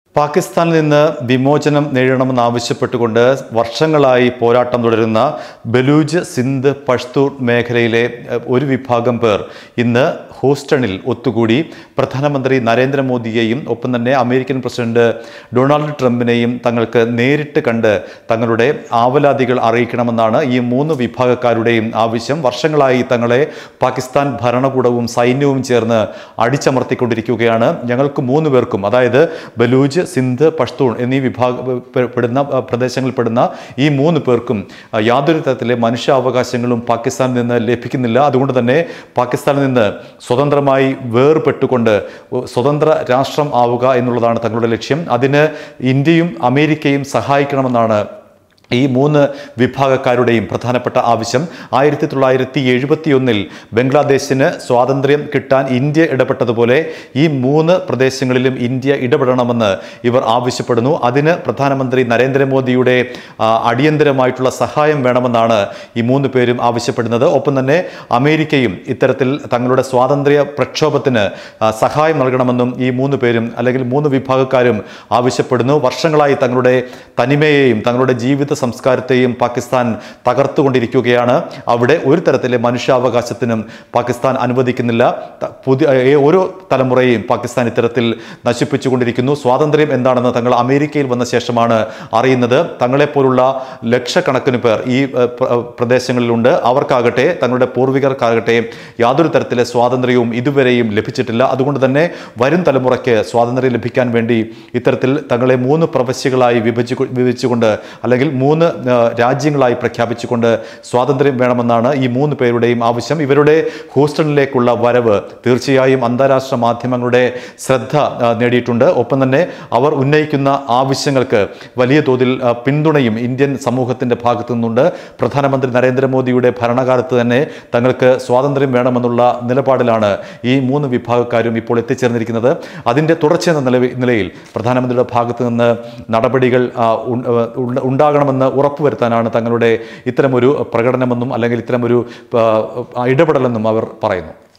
പാകിസ്ഥാനിൽ നിന്ന് വിമോചനം നേടണമെന്നാവശ്യപ്പെട്ടുകൊണ്ട് വർഷങ്ങളായി പോരാട്ടം തുടരുന്ന ബലൂജ് സിന്ധ് പഷ്തൂർ മേഖലയിലെ എഹ്, ഒരു വിഭാഗം പേർ ഇന്ന് ഹൂസ്റ്റണിൽ ഒത്തുകൂടി പ്രധാനമന്ത്രി നരേന്ദ്രമോദിയെയും ഒപ്പം തന്നെ അമേരിക്കൻ പ്രസിഡന്റ് ഡൊണാൾഡ് ട്രംപിനെയും തങ്ങൾക്ക് നേരിട്ട് കണ്ട് തങ്ങളുടെ ആവലാതികൾ അറിയിക്കണമെന്നാണ് ഈ മൂന്ന് വിഭാഗക്കാരുടെയും ആവശ്യം വർഷങ്ങളായി തങ്ങളെ പാകിസ്ഥാൻ ഭരണകൂടവും സൈന്യവും ചേർന്ന് അടിച്ചമർത്തിക്കൊണ്ടിരിക്കുകയാണ് ഞങ്ങൾക്ക് മൂന്ന് പേർക്കും അതായത് ബലൂജ് സിന്ധ് പഷ്തൂൺ എന്നീ വിഭാഗ പെ- പെടുന്ന അഹ്, പ്രദേശങ്ങളിൽ പെടുന്ന ഈ മൂന്ന് പേർക്കും അഹ്, യാതൊരു തരത്തിലെ മനുഷ്യാവകാശങ്ങളും പാകിസ്ഥാനിൽ നിന്ന് ലഭിക്കുന്നില്ല അതുകൊണ്ട് തന്നെ പാകിസ്ഥാനിൽ നിന്ന് സ്വതന്ത്രമായി വേർപെട്ടുകൊണ്ട് സ്വതന്ത്ര രാഷ്ട്രം ആവുക എന്നുള്ളതാണ് തങ്ങളുടെ ലക്ഷ്യം അതിന് ഇന്ത്യയും അമേരിക്കയും സഹായിക്കണമെന്നാണ് ഈ മൂന്ന് വിഭാഗക്കാരുടെയും പ്രധാനപ്പെട്ട ആവശ്യം ആയിരത്തി തൊള്ളായിരത്തി എഴുപത്തിയൊന്നിൽ ബംഗ്ലാദേശിന് സ്വാതന്ത്ര്യം കിട്ടാൻ ഇന്ത്യ ഇടപെട്ടതുപോലെ ഈ മൂന്ന് പ്രദേശങ്ങളിലും ഇന്ത്യ ഇടപെടണമെന്ന് ഇവർ ആവശ്യപ്പെടുന്നു അതിന് പ്രധാനമന്ത്രി നരേന്ദ്രമോദിയുടെ ആ, അടിയന്തരമായിട്ടുള്ള സഹായം വേണമെന്നാണ് ഈ മൂന്ന് പേരും ആവശ്യപ്പെടുന്നത് ഒപ്പം തന്നെ അമേരിക്കയും ഇത്തരത്തിൽ തങ്ങളുടെ സ്വാതന്ത്ര്യ പ്രക്ഷോഭത്തിന് ആ, സഹായം നൽകണമെന്നും ഈ മൂന്ന് പേരും അല്ലെങ്കിൽ മൂന്ന് വിഭാഗക്കാരും ആവശ്യപ്പെടുന്നു വർഷങ്ങളായി തങ്ങളുടെ തനിമയെയും തങ്ങളുടെ ജീവിത സംസ്കാരത്തെയും പാകിസ്ഥാൻ തകർത്തുകൊണ്ടിരിക്കുകയാണ് അവിടെ ഒരു തരത്തിലെ മനുഷ്യാവകാശത്തിനും പാകിസ്ഥാൻ അനുവദിക്കുന്നില്ല ത- പുതിയ ഏ- ഓരോ തലമുറയെയും പാകിസ്ഥാൻ ഇത്തരത്തിൽ നശിപ്പിച്ചുകൊണ്ടിരിക്കുന്നു സ്വാതന്ത്ര്യം എന്താണെന്ന് തങ്ങൾ അമേരിക്കയിൽ വന്ന ശേഷമാണ് അറിയുന്നത് തങ്ങളെപ്പോലുള്ള ലക്ഷക്കണക്കിന് പേർ ഈ ഏ, പ്ര- ഏ, പ്രദേശങ്ങളിലുണ്ട് അവർക്കാകട്ടെ തങ്ങളുടെ പൂർവികർക്കാകട്ടെ യാതൊരു തരത്തിലെ സ്വാതന്ത്ര്യവും ഇതുവരെയും ലഭിച്ചിട്ടില്ല അതുകൊണ്ട് തന്നെ വരും തലമുറയ്ക്ക് സ്വാതന്ത്ര്യം ലഭിക്കാൻ വേണ്ടി ഇത്തരത്തിൽ തങ്ങളെ മൂന്ന് പ്രവശ്യകളായി വിഭജിച്ചു വിഭജിച്ചുകൊണ്ട് അല്ലെങ്കിൽ മൂന്ന് ആ, രാജ്യങ്ങളായി പ്രഖ്യാപിച്ചുകൊണ്ട് സ്വാതന്ത്ര്യം വേണമെന്നാണ് ഈ മൂന്ന് പേരുടെയും ആവശ്യം ഇവരുടെ ഹൂസ്റ്റണിലേക്കുള്ള വരവ് തീർച്ചയായും അന്താരാഷ്ട്ര മാധ്യമങ്ങളുടെ ശ്രദ്ധ ആ, നേടിയിട്ടുണ്ട് ഒപ്പം തന്നെ അവർ ഉന്നയിക്കുന്ന ആവശ്യങ്ങൾക്ക് വലിയ തോതിൽ ആ, പിന്തുണയും ഇന്ത്യൻ സമൂഹത്തിന്റെ ഭാഗത്തു നിന്നുണ്ട് പ്രധാനമന്ത്രി നരേന്ദ്രമോദിയുടെ ഭരണകാലത്ത് തന്നെ തങ്ങൾക്ക് സ്വാതന്ത്ര്യം വേണമെന്നുള്ള നിലപാടിലാണ് ഈ മൂന്ന് വിഭാഗക്കാരും ഇപ്പോൾ എത്തിച്ചേർന്നിരിക്കുന്നത് അതിൻ്റെ തുടർച്ചയെന്ന നിലവി- നിലയിൽ പ്രധാനമന്ത്രിയുടെ ഭാഗത്തു നിന്ന് നടപടികൾ ആ, ഉൺ- ആ, ഉണ്ട- ഉണ്ടാകണമെന്ന് ഉറപ്പുവരുത്താനാണ് തങ്ങളുടെ ഇത്തരമൊരു പ്രകടനമെന്നും അല്ലെങ്കിൽ ഇത്തരമൊരു ആ, ഇടപെടലെന്നും അവർ പറയുന്നു